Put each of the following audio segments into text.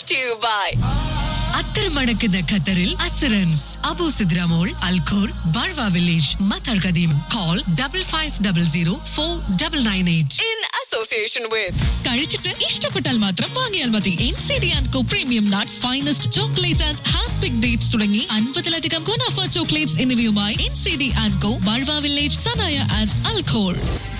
brought to you by അത്തരമടക്കുന്ന ഖത്തറിൽ അസറൻസ് അബു സിദ്രാമോൾ Al Khor Barwa village Matar Qadeem call double five double zero four double nine eight in association with കഴിച്ചിട്ട് ഇഷ്ടപ്പെട്ടാൽ മാത്രം വാങ്ങിയാൽ മതി N C D and co premium nuts finest chocolate and hand pick dates തുടങ്ങി അൻപതിലധികം ഗുണാഫ chocolates എന്നിവയുമായി N C D and co Barwa village Sanaya and Al Khor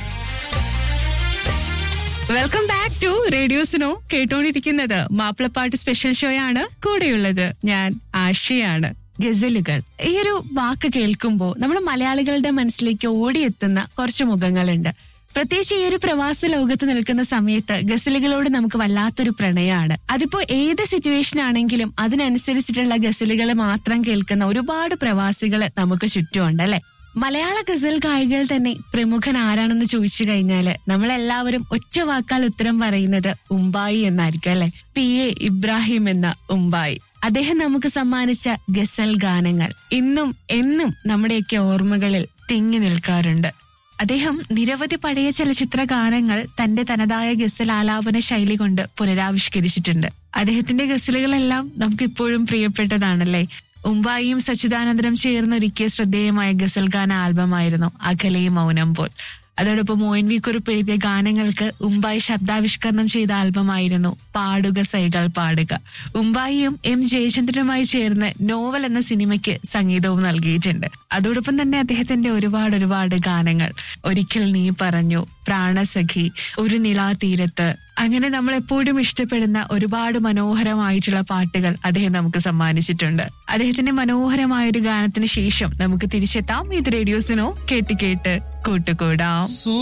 welcome back to റേഡിയോസിനോ കേട്ടോണ്ടിരിക്കുന്നത് മാപ്പിളപ്പാട്ട് സ്പെഷ്യൽ ഷോ ആണ് കൂടെയുള്ളത് ഞാൻ ആശയാണ് ഗസലുകൾ ഈ ഒരു വാക്ക് കേൾക്കുമ്പോൾ നമ്മൾ മലയാളികളുടെ മനസ്സിലേക്ക് ഓടിയെത്തുന്ന കുറച്ച് മുഖങ്ങളുണ്ട് പ്രത്യേകിച്ച് ഈ ഒരു പ്രവാസ ലോകത്ത് നിൽക്കുന്ന സമയത്ത് ഗസലുകളോട് നമുക്ക് വല്ലാത്തൊരു പ്രണയമാണ് അതിപ്പോ ഏത് സിറ്റുവേഷൻ ആണെങ്കിലും അതിനനുസരിച്ചിട്ടുള്ള ഗസലുകൾ മാത്രം കേൾക്കുന്ന ഒരുപാട് പ്രവാസികൾ നമുക്ക് ചുറ്റുമുണ്ട് അല്ലെ മലയാള ഗസൽ ഗായികൾ തന്നെ പ്രമുഖൻ ആരാണെന്ന് ചോദിച്ചു കഴിഞ്ഞാല് നമ്മളെല്ലാവരും ഒറ്റ വാക്കാൽ ഉത്തരം പറയുന്നത് ഉമ്പായി എന്നായിരിക്കും അല്ലെ പി എ ഇബ്രാഹിം എന്ന ഉമ്പായി അദ്ദേഹം നമുക്ക് സമ്മാനിച്ച ഗസൽ ഗാനങ്ങൾ ഇന്നും എന്നും നമ്മുടെയൊക്കെ ഓർമ്മകളിൽ തിങ്ങി നിൽക്കാറുണ്ട് അദ്ദേഹം നിരവധി പഴയ ചലച്ചിത്ര ഗാനങ്ങൾ തന്റെ തനതായ ഗസൽ ആലാപന ശൈലി കൊണ്ട് പുനരാവിഷ്കരിച്ചിട്ടുണ്ട് അദ്ദേഹത്തിന്റെ ഗസലുകളെല്ലാം നമുക്ക് ഇപ്പോഴും പ്രിയപ്പെട്ടതാണല്ലേ ഉമ്പായിയും സച്ചിദാനന്ദനും ചേർന്നൊരുക്കിയ ശ്രദ്ധേയമായ ഗസൽ ഗാന ആൽബമായിരുന്നു അകലെ മൗനം പോൽ അതോടൊപ്പം ഒ എൻ വി കുറിപ്പ് എഴുതിയ ഗാനങ്ങൾക്ക് ഉമ്പായി ശബ്ദാവിഷ്കരണം ചെയ്ത ആൽബമായിരുന്നു പാടുക സൈകൾ പാടുക ഉമ്പായിയും എം ജയചന്ദ്രനുമായി ചേർന്ന് നോവൽ എന്ന സിനിമയ്ക്ക് സംഗീതവും നൽകിയിട്ടുണ്ട് അതോടൊപ്പം തന്നെ അദ്ദേഹത്തിന്റെ ഒരുപാട് ഒരുപാട് ഗാനങ്ങൾ ഒരിക്കൽ നീ പറഞ്ഞു പ്രാണസഖി ഒരു നിലാ തീരത്ത് അങ്ങനെ നമ്മൾ എപ്പോഴും ഇഷ്ടപ്പെടുന്ന ഒരുപാട് മനോഹരമായിട്ടുള്ള പാട്ടുകൾ അദ്ദേഹം നമുക്ക് സമ്മാനിച്ചിട്ടുണ്ട് അദ്ദേഹത്തിന്റെ മനോഹരമായ ഒരു ഗാനത്തിന് ശേഷം നമുക്ക് തിരിച്ചെത്താം ഇത് റേഡിയോസിനോ കേട്ട് കേട്ട് കൂട്ടുകൂടാം